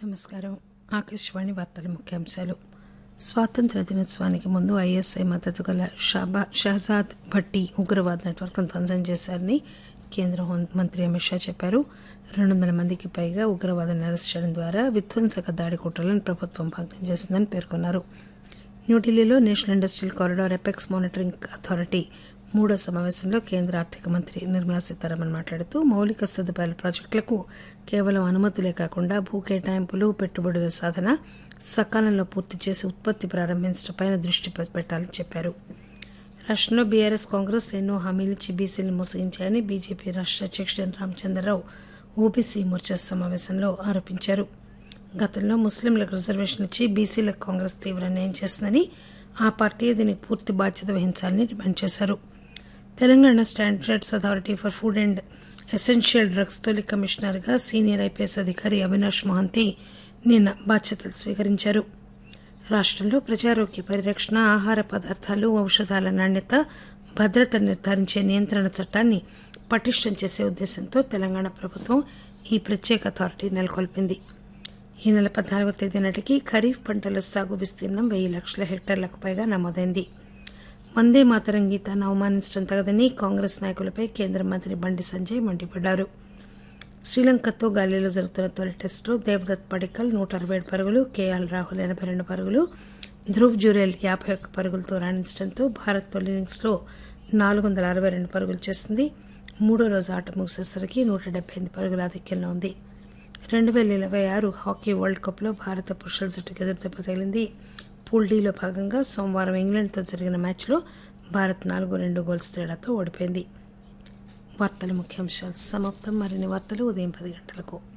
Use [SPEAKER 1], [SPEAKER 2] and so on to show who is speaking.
[SPEAKER 1] నమస్కారం ఆకాశవాణి వార్తల ముఖ్యాంశాలు స్వాతంత్ర దినోత్సవానికి ముందు ఐఎస్ఐ మద్దతు గల షాబా షహజాద్ భట్టి ఉగ్రవాద నెట్వర్క్ను ధ్వంసం చేశారని కేంద్ర హోంమంత్రి అమిత్ షా చెప్పారు రెండు వందల మందికి పైగా ఉగ్రవాదులను అరెస్ట్ చేయడం ద్వారా విధ్వంసక దాడి కుట్రలను ప్రభుత్వం భగ్నం చేసిందని పేర్కొన్నారు న్యూఢిల్లీలో national industrial corridor apex monitoring authority మూడో సమావేశంలో కేంద్ర ఆర్థిక మంత్రి నిర్మలా సీతారామన్ మాట్లాడుతూ మౌలిక సదుపాయాల ప్రాజెక్టులకు కేవలం అనుమతులే కాకుండా భూ కేటాయింపులు పెట్టుబడుల సాధన సకాలంలో పూర్తి చేసి ఉత్పత్తి ప్రారంభించడంపై దృష్టి పెట్టాలని చెప్పారు రాష్ట్రంలో బీఆర్ఎస్ కాంగ్రెస్ ఎన్నో హామీలు ఇచ్చి బీసీలను మోసగించాయని బీజేపీ రాష్ట్ర అధ్యక్షుడు ఎన్ రామచంద్రరావు ఓబీసీ మోర్చా సమావేశంలో ఆరోపించారు గతంలో ముస్లింలకు రిజర్వేషన్ ఇచ్చి బీసీలకు కాంగ్రెస్ తీవ్ర అన్యాయం చేస్తుందని ఆ పార్టీ దీనికి పూర్తి బాధ్యత వహించాలని డిమాండ్ చేశారు Telangana standards authority for food and essential drugs తొలి కమిషనర్గా సీనియర్ ఐపీఎస్ అధికారి అవినాష్ మహంతి నిన్న బాధ్యతలు స్వీకరించారు రాష్ట్రంలో ప్రజారోగ్య పరిరక్షణ ఆహార పదార్థాలు ఔషధాల నాణ్యత భద్రత నిర్ధారించే నియంత్రణ చట్టాన్ని పటిష్టం చేసే ఉద్దేశంతో తెలంగాణ ప్రభుత్వం ఈ ప్రత్యేక అథారిటీ నెలకొల్పింది ఈ నెల పద్నాలుగో తేదీ నాటికి ఖరీఫ్ పంటల సాగు విస్తీర్ణం వెయ్యి లక్షల హెక్టార్లకు పైగా నమోదైంది వందే మాతరం గీతాన్ని అవమానించడం తగదని కాంగ్రెస్ నాయకులపై కేంద్ర మంత్రి బండి సంజయ్ మండిపడ్డారు శ్రీలంకతో గాలిలో జరుగుతున్న తొలి టెస్టులో దేవదత్ పడికల్ నూట అరవై ఏడు పరుగులు కేఎల్ రాహుల్ ఎనభై రెండు పరుగులు ధ్రువ్ జురేల్ యాభై ఒక్క పరుగులతో రాణించడంతో భారత్ తొలి ఇన్నింగ్స్లో నాలుగు వందల అరవై రెండు పరుగులు చేసింది మూడో రోజు ఆట ముగిసేసరికి నూట డెబ్బై ఎనిమిది పరుగుల ఆధిక్యంలో ఉంది రెండు వేల ఇరవై ఆరు హాకీ వరల్డ్ కప్లో భారత పురుషుల జట్టుకు ఎదురుదెబ్బ తగిలింది పూల్ డీలో భాగంగా సోమవారం ఇంగ్లాండ్తో జరిగిన మ్యాచ్లో భారత్ నాలుగు రెండు గోల్స్ తేడాతో ఓడిపోయింది వార్తల ముఖ్యాంశాలు సమాప్తం మరిన్ని వార్తలు ఉదయం పది గంటలకు